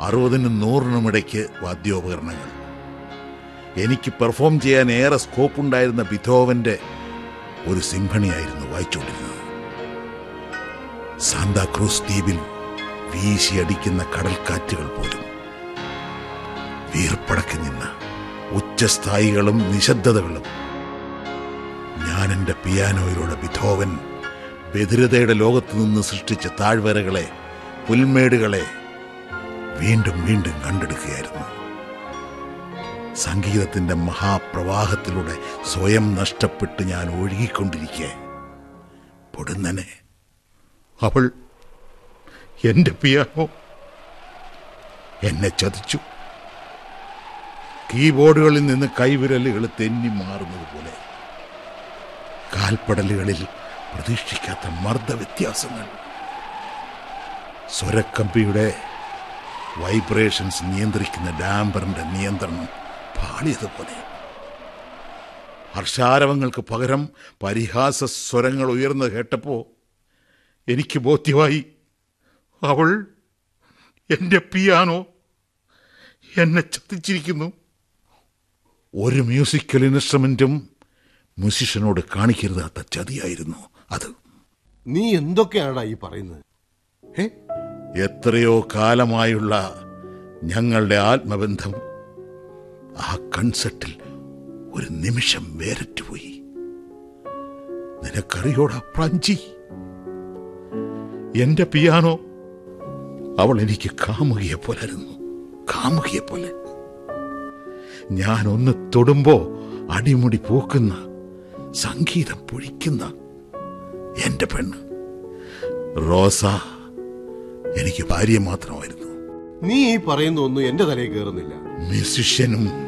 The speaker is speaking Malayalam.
അറുപതിനും നൂറിനും ഇടയ്ക്ക് വാദ്യോപകരണങ്ങൾ എനിക്ക് പെർഫോം ചെയ്യാൻ ഏറെ സ്കോപ്പ് ഉണ്ടായിരുന്ന ബിഥോവന്റെ ഒരു സിംഫണിയായിരുന്നു വായിച്ചുകൊണ്ടിരുന്നത് സാന്താക്രൂസ് ദ്വീപിൽ വീശിയടിക്കുന്ന കടൽക്കാറ്റുകൾ പോലും വീർപ്പടക്കി നിന്ന ഉച്ചസ്ഥായികളും നിശബ്ദതകളും ഞാൻ എൻ്റെ പിയാനോയിലൂടെ ബിഥോവൻ ബധിരതയുടെ ലോകത്ത് നിന്ന് സൃഷ്ടിച്ച താഴ്വരകളെ പുൽമേടുകളെ വീണ്ടും വീണ്ടും കണ്ടെടുക്കുകയായിരുന്നു സംഗീതത്തിന്റെ മഹാപ്രവാഹത്തിലൂടെ സ്വയം നഷ്ടപ്പെട്ട് ഞാൻ ഒഴുകിക്കൊണ്ടിരിക്കെ പൊടുന്നനെ അവൾ എന്റെ പിയാനോ എന്നെ ചതിച്ചു കീബോർഡുകളിൽ നിന്ന് കൈവിരലുകൾ തെന്നി മാറുന്നത് പോലെ കാൽപ്പടലുകളിൽ പ്രതീക്ഷിക്കാത്ത മർദ്ദ വ്യത്യാസങ്ങൾ സ്വരക്കമ്പിയുടെ വൈബ്രേഷൻസ് നിയന്ത്രിക്കുന്ന ഡാംബറിന്റെ നിയന്ത്രണം പാളിയതുപോലെ ഹർഷാരവങ്ങൾക്ക് പകരം പരിഹാസ സ്വരങ്ങൾ ഉയർന്നു കേട്ടപ്പോ എനിക്ക് ബോധ്യമായി അവൾ എന്റെ പിയാനോ എന്നെ ചതിച്ചിരിക്കുന്നു ഒരു മ്യൂസിക്കൽ ഇൻസ്ട്രുമെന്റും മ്യൂസിഷ്യനോട് കാണിക്കരുതാത്ത ചതിയായിരുന്നു അത് നീ എന്തൊക്കെയാടാ ഈ പറയുന്നത് ഏ എത്രയോ കാലമായുള്ള ഞങ്ങളുടെ ആത്മബന്ധം ആ കൺസെർട്ടിൽ ഒരു നിമിഷം വേറിട്ടുപോയി നിനക്കറിയോടാ പ്രാഞ്ചി എന്റെ പിയാനോ അവൾ എനിക്ക് കാമുകിയെ പോലായിരുന്നു കാമുകിയെ പോലെ ഞാൻ ഒന്ന് തൊടുമ്പോ അടിമുടി പൂക്കുന്ന സംഗീതം പൊഴിക്കുന്ന എന്റെ പെണ്ണ് റോസ എനിക്ക് ഭാര്യ മാത്രമായിരുന്നു നീ ഈ പറയുന്ന ഒന്നും എന്റെ തലയിൽ കയറുന്നില്ല മ്യൂസിഷ്യനും